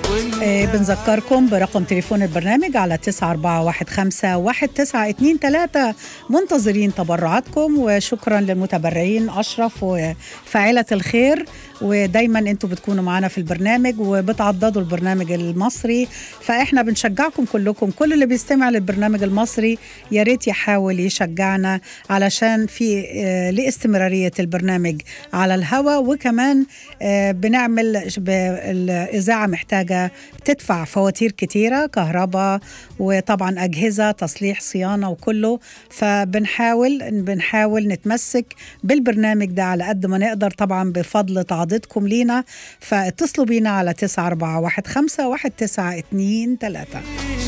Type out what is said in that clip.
آه، بنذكركم برقم تليفون البرنامج على 94151 منتظرين تبرعاتكم وشكرا للمتبرعين أشرف وفاعلة الخير ودايما انتوا بتكونوا معنا في البرنامج وبتعضدوا البرنامج المصري فاحنا بنشجعكم كلكم كل اللي بيستمع للبرنامج المصري يا ريت يحاول يشجعنا علشان في آه، لاستمرارية البرنامج على الهواء وكمان آه، بنعمل ب- الإذاعة محتاجة تدفع فواتير كتيرة كهرباء وطبعا أجهزة تصليح صيانة وكله فبنحاول بنحاول نتمسك بالبرنامج ده على قد ما نقدر طبعا بفضل تعضيدكم لينا فاتصلوا بينا على 941 1923